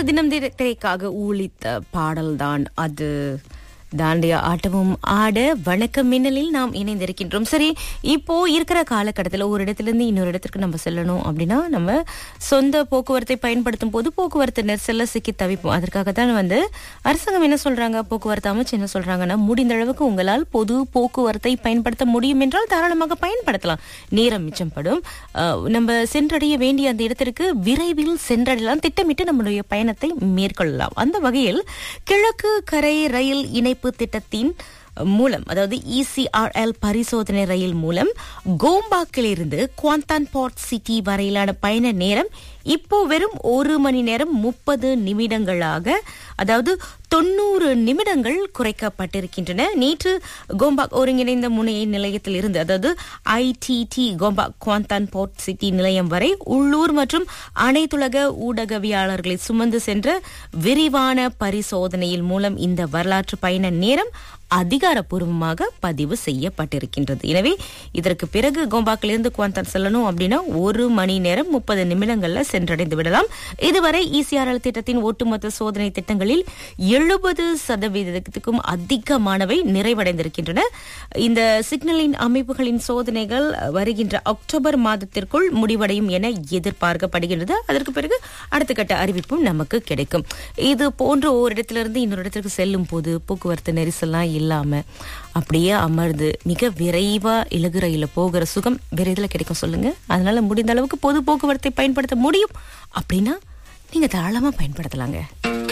தினம் திரை- திரைக்காக ஊழித்த பாடல்தான் அது தாண்டிய ஆட்டமும் ஆட வணக்கம் மின்னலில் நாம் இணைந்திருக்கின்றோம் சரி இப்போ இருக்கிற காலகட்டத்தில் ஒரு இடத்துல இருந்து இன்னொரு இடத்திற்கு நம்ம செல்லணும் அப்படின்னா நம்ம சொந்த போக்குவரத்தை பயன்படுத்தும் போது போக்குவரத்து நெரிசல்ல சிக்கி தவிப்போம் அதற்காக தான் வந்து அரசாங்கம் என்ன சொல்றாங்க போக்குவரத்து அமைச்சு என்ன சொல்றாங்கன்னா முடிந்த அளவுக்கு உங்களால் பொது போக்குவரத்தை பயன்படுத்த முடியும் என்றால் தாராளமாக பயன்படுத்தலாம் நேரம் மிச்சப்படும் அஹ், நம்ம சென்றடைய வேண்டிய அந்த இடத்திற்கு விரைவில் சென்றடையலாம் திட்டமிட்டு நம்முடைய பயணத்தை மேற்கொள்ளலாம் அந்த வகையில் கிழக்கு கரை ரயில் இணைப்பு திட்டத்தின் மூலம் அதாவது இசிஆர்எல் பரிசோதனை ரயில் மூலம் கோம்பாக்கிலிருந்து குவாந்தான் போர்ட் சிட்டி வரையிலான பயண நேரம் இப்போ வெறும் ஒரு மணி நேரம் முப்பது நிமிடங்களாக அதாவது தொண்ணூறு நிமிடங்கள் குறைக்கப்பட்டிருக்கின்றன நேற்று கோம்பாக் ஒருங்கிணைந்த முனைய நிலையத்தில் இருந்து அதாவது ITT Gombak Kuantan port city நிலையம் வரை உள்ளூர் மற்றும் அனைத்துலக ஊடகவியாளர்களை சுமந்து சென்ற விரிவான பரிசோதனையில் மூலம் இந்த வரலாற்று பயண நேரம் அதிகாரப்பூர்வமாக பதிவு செய்யப்பட்டிருக்கின்றது எனவே இதற்கு பிறகு கோம்பாக்கிலிருந்து குவாந்தான் செல்லணும் அப்படின்னா ஒரு மணி நேரம் முப்பது நிமிடங்கள்ல சென்றடைந்து விடலாம் இதுவரை இசிஆர்எல் திட்டத்தின் ஒட்டுமொத்த சோதனை திட்டங்களில் எழுபது சதவீதத்துக்கும் அதிகமானவை நிறைவடைந்திருக்கின்றன இந்த சிக்னலின் அமைப்புகளின் சோதனைகள் வருகின்ற அக்டோபர் மாதத்திற்குள் முடிவடையும் என எதிர்பார்க்கப்படுகின்றது அதற்கு பிறகு அடுத்த கட்ட அறிவிப்பும் நமக்கு கிடைக்கும் இது போன்ற ஒரு இடத்திலிருந்து இன்னொரு இடத்திற்கு செல்லும் போது போக்குவரத்து நெரிசல்லாம் இல்லாம அப்படியே அமர்ந்து மிக விரைவா இலகு ரயில போகிற சுகம் வேற இதுல கிடைக்கும் சொல்லுங்க அதனால முடிந்த அளவுக்கு பொது போக்குவரத்தை பயன்படுத்த முடியும் அப்படின்னா நீங்க தாராளமா பயன்படுத்தலாங்க